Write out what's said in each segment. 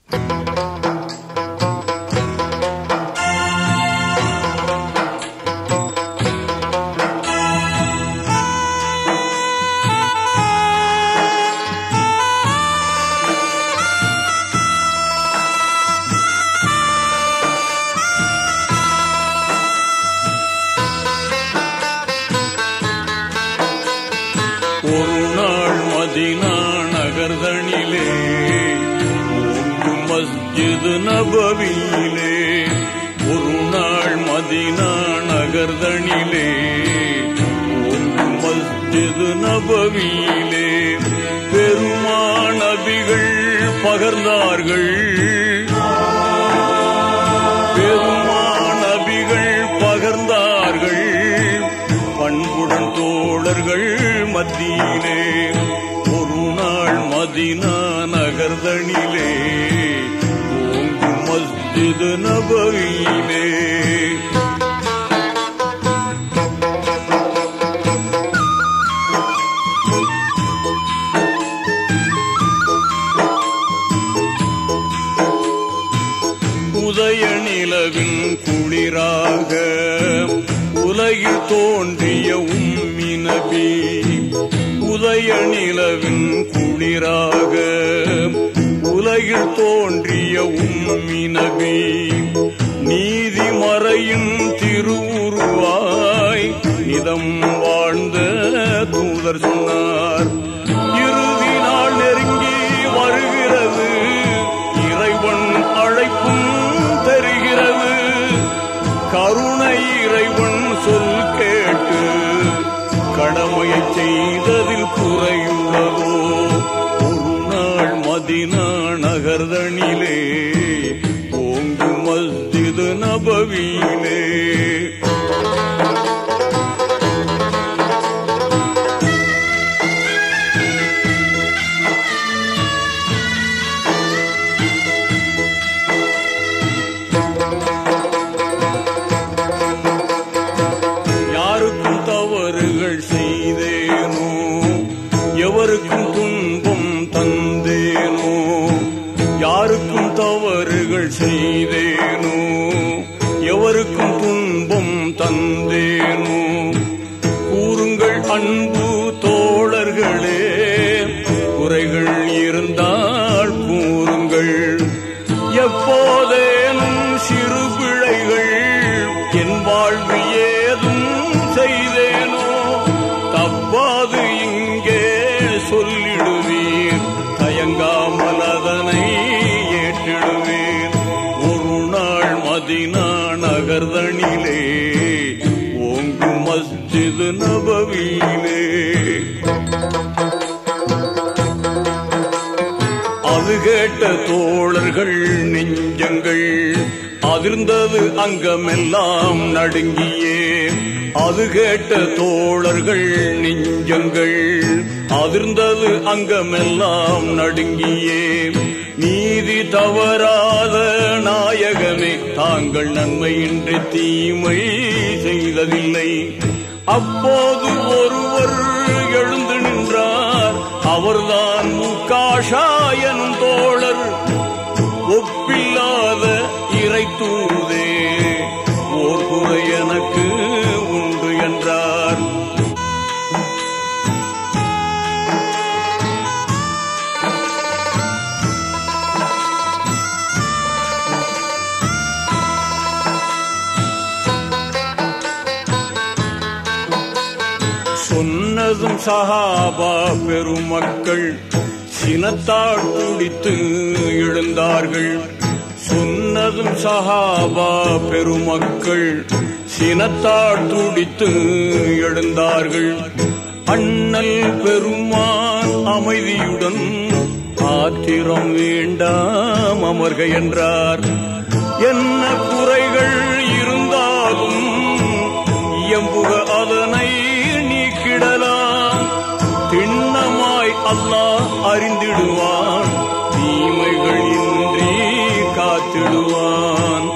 ஒரு நாள் மதினா நகர்தனிலே ஓங்கு மஸ்ஜிது நபவியிலே ஒரு நாள் மதினா நகர்தனிலே ஓங்கு மஸ்ஜிது நபவியிலே பெருமானபிகள் பகர்ந்தார்கள் பெருமானபிகள் பகர்ந்தார்கள் பண்புடன் தோழர்கள் மத்தியிலே ஒரு நாள் மதினா நகர்தனிலே ஓங்கு மஸ்ஜிது நபவியிலே உதய நிலவின் குளிராக உலகில் தோன்றிய உம்மி நபி உதய நிலவின் குளிராக உலகில் தோன்றிய உம்மி நபி நீதிமறையின் திருவுருவாய் நிதம் வாழ்ந்த தூதர் சொன்னார் இறுதி நாள் நெருங்கி வருகிறது இறைவன் அழைப்பும் தெரிகிறது கருணை இறைவன் சொல் கேட்டு கடமையை செய்ததில் குறையுள்ளதோ ஒரு நாள் மதினா நகர்தனிலே ஓங்கு மஸ்ஜிது நபவியிலே யாருக்கும் தவறுகள் செய்தேனோ எவருக்கும் துன்பம் தந்தேனோ யாருக்கும் தவறுகள் செய்தேனோ எவருக்கும் துன்பம் தந்தேனோ கூறுங்கள் அன்பு தோழர்களே குறைகள் இருந்தால் கூறுங்கள் எப்போதேனும் சிறு பிழைகள் என் வாழ்வு ஏதும் செய்தேனோ தப்பாது இங்கே சொல்லிடுவீர் தயங்காமல் அதனை ஏற்றிடுவீர் ஒரு நாள் மதினா நகர்தனிலே ஓங்கு மஸ்ஜிது நபவியிலே அது கேட்ட தோழர்கள் நெஞ்சங்கள் அதிர்ந்தது அங்கமெல்லாம் நடுங்கியே அது கேட்ட தோழர்கள் நெஞ்சங்கள் அதிர்ந்தது அங்கமெல்லாம் நடுங்கியே நீதி தவறாத நாயகமே தாங்கள் நன்மையின்றி தீமை செய்ததில்லை அப்போது ஒருவர் எழுந்து நின்றார் அவர்தான் முக்காஷா எனும் தோழர் ஒப்பில்லாத இறை தூதே ஓர் குறை எனக்கு உண்டு என்றார் சொன்னதும் சஹாபா பெருமக்கள் சினத்தால் குடித்து எழுந்தார்கள் சொன்னதும் சஹாபா பெருமக்கள் சினத்தால் துடித்து எழுந்தார்கள் அண்ணல் பெருமான் அமைதியுடன் ஆத்திரம் வேண்டாம் அமர்க என்றார் என்ன குறைகள் இருந்தாலும் எம்புக அதனை நீக்கிடலாம் திண்ணமாய் அல்லாஹ் அறிந்திடுவான் தீமைகள் இன்றி காத்திடுவான்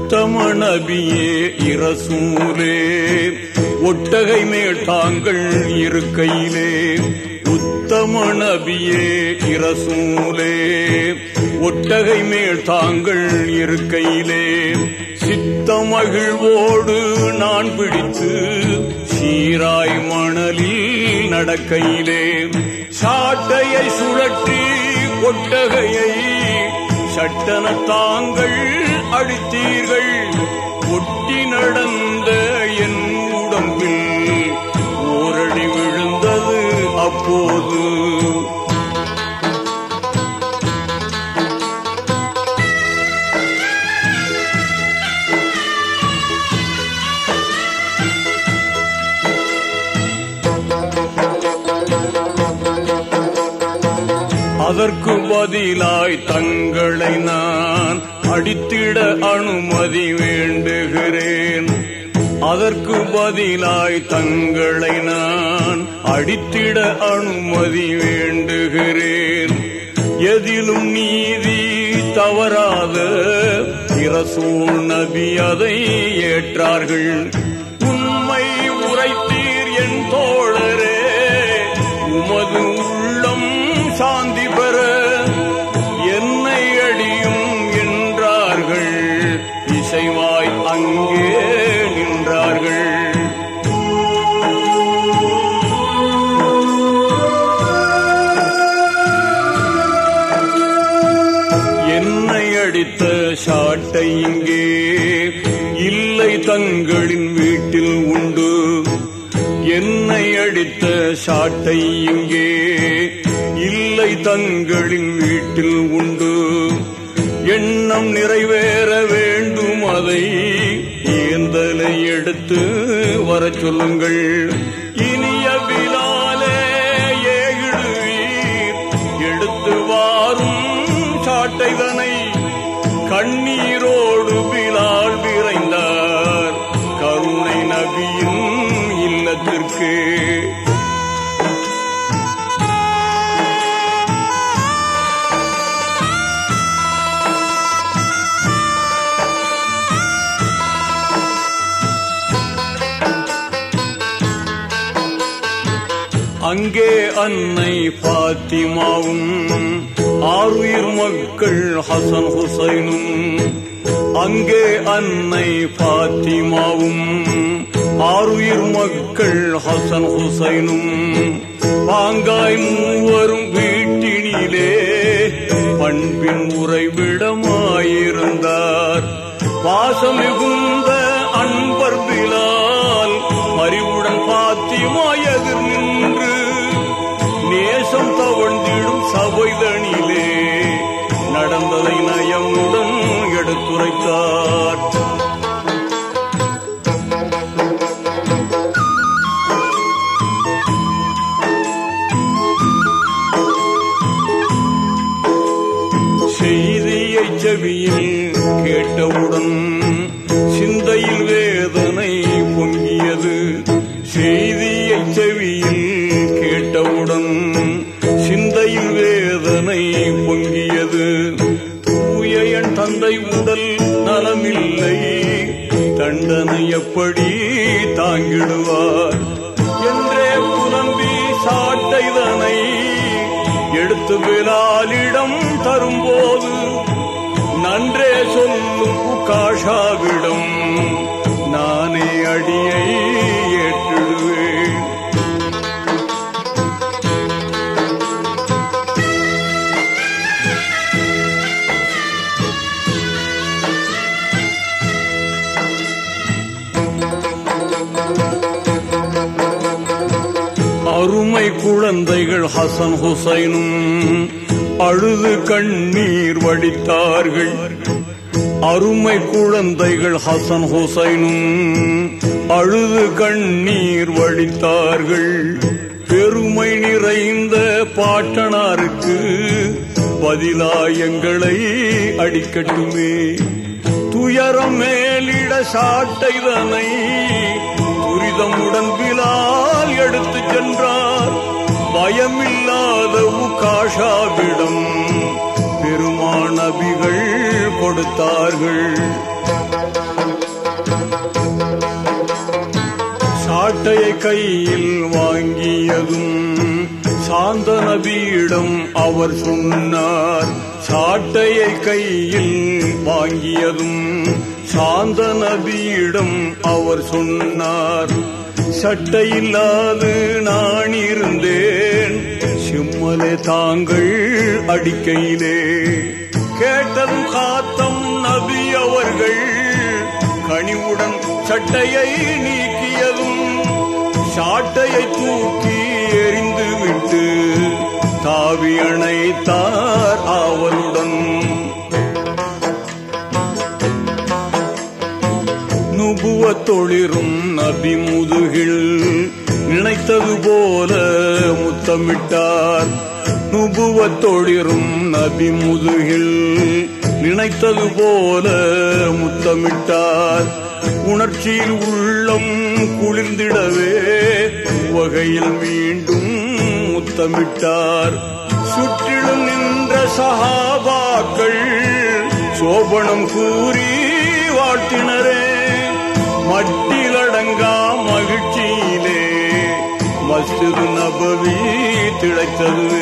உத்தம நபியே இரசூலே ஒட்டகை மேல் தாங்கள் இருக்கையிலே உத்தம நபியே இரசூலே ஒட்டகை மேல் தாங்கள் இருக்கையிலே சித்த மகிழ்வோடு நான் பிடித்து சீராய் மணலில் நடக்கையிலே சாட்டையை சுழற்றி ஒட்டகையை சட்டன தாங்கள் அடித்தீர்கள் ஒட்டி நடந்த என் உடம்பில் ஓரடி விழுந்தது அப்போது அதற்கு பதிலாய் தங்களை நான் அடித்திட அனுமதி வேண்டுகிறேன் அதற்கு பதிலாய் தங்களை நான் அடித்திட அனுமதி வேண்டுகிறேன் எதிலும் நீதி தவறாத இரசூல் நபி அதை ஏற்றார்கள் உண்மை உரைத்தீர் என் தோழரே உமது உள்ளம் சாந்தி பெற என்னை அடியும் என்றார்கள் இசைவாய் அங்கே நின்றார்கள் என்னை அடித்த சாட்டை இங்கே இல்லை தங்களின் வீட்டில் உண்டு என்னை அடித்த சாட்டை இங்கே இல்லை தங்களின் வீட்டில் உண்டு எண்ணம் நிறைவேற வேண்டும் அதை ஏந்தலை எடுத்து வரச் சொல்லுங்கள் இனிய பிலாலே ஏகிடுவீர் எடுத்து வாரும் சாட்டைதனை கண்ணீரோடு பிலால் விரைந்தார் கருணை நபியின் இல்லத்திற்கு அங்கே அன்னை பாத்திமாவும் ஆறுயிர் மக்கள் ஹசன் ஹுசைனும் அங்கே அன்னை பாத்திமாவும் ஆறுயிர் மக்கள் ஹசன் ஹுசைனும் பாங்காய் மூவரும் வீட்டினிலே பண்பின் உறைவிடமாயிருந்தார் பாசம் மிகுந்த அன்பர் பிலால் அறிவுடன் பாத்திமா எதிர் நின்று நேசம் தவழ்ந்திடும் சபைதனிலே நடந்ததை நயமுடன் எடுத்துரைத்தார் செய்தியை செவியில் கேட்டவுடன் சிந்தையில் வேதனை பொங்கியது செய்தியை செவியில் கேட்டவுடன் சிந்தையில் வேதனை பொங்கியது தூய என் தந்தை உடல் நலமில்லை தண்டனை எப்படி தாங்கிடுவார் என்றே புலம்பி சாட்டைதனை எடுத்து விலாலிடம் தரும்போது நன்றே சொல்லும் உகாஷாவிடம் நானே அடியை ஏற்றிடுவேன் அருமை குழந்தைகள் ஹசன் ஹுசைனும் அழுது கண்ணீர் வடித்தார்கள் அருமை குழந்தைகள் ஹசன் ஹுசைனும் அழுது கண்ணீர் வடித்தார்கள் பெருமை நிறைந்த பாட்டனாருக்கு பதிலாயங்களை அடிக்கட்டுமே துயரம் மேலிட சாட்டைதனை துரிதமுடன் பிலால் எடுத்துச் சென்றார் பயமில்லாத உகாஷாவிடம் பெருமானபிகள் கொடுத்தார்கள் சாட்டையை கையில் வாங்கியதும் சாந்த நபியிடம் அவர் சொன்னார் சாட்டையை கையில் வாங்கியதும் சாந்த நபியிடம் அவர் சொன்னார் சட்டையில்லாது நான் இருந்தேன் சிம்மலே தாங்கள் அடிக்கையிலே கேட்டதும் காத்தம் நபி அவர்கள் கனிவுடன் சட்டையை நீக்கியதும் சாட்டையை தூக்கி எறிந்து விட்டு தாவி அணைத்தார் ஆவலுடன் நுபுவ தொழிரும் நபி முதுகில் நினைத்தது போல முத்தமிட்டார் நுபுவ தொழிரும் நபி முதுகில் நினைத்தது போல முத்தமிட்டார் உணர்ச்சியில் உள்ளம் குளிர்ந்திடவே வகையில் மீண்டும் முத்தமிட்டார் சுற்றிலும் நின்ற சகாபாக்கள் சோபனம் கூறி வாழ்த்தினரே மட்டிலடங்கா மகிழ்ச்சியிலே மஸ்ஜித் நபவி திளைத்தது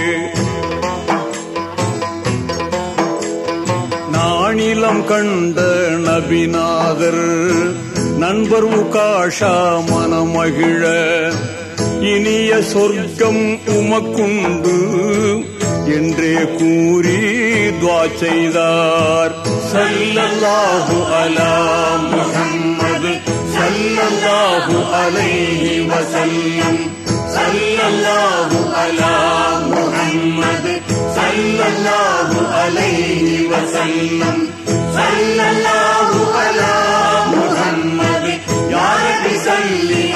நாணிலம் கண்ட நபிநாதர் நண்பர் உகாஷா மனமகிழ இனிய சொர்க்கம் உமக்குண்டு என்றே கூறி துவா செய்தார் சல்லல்லாஹு அலா முஹம்மது சல்லல்லாஹு அலைஹி வஸல்லம் சல்லல்லாஹு அலா முஹம்மது சல்லல்லாஹு அலைஹி வஸல்லம் சல்லல்லாஹு அலா முஹம்மது யா ரப்பி சல்லி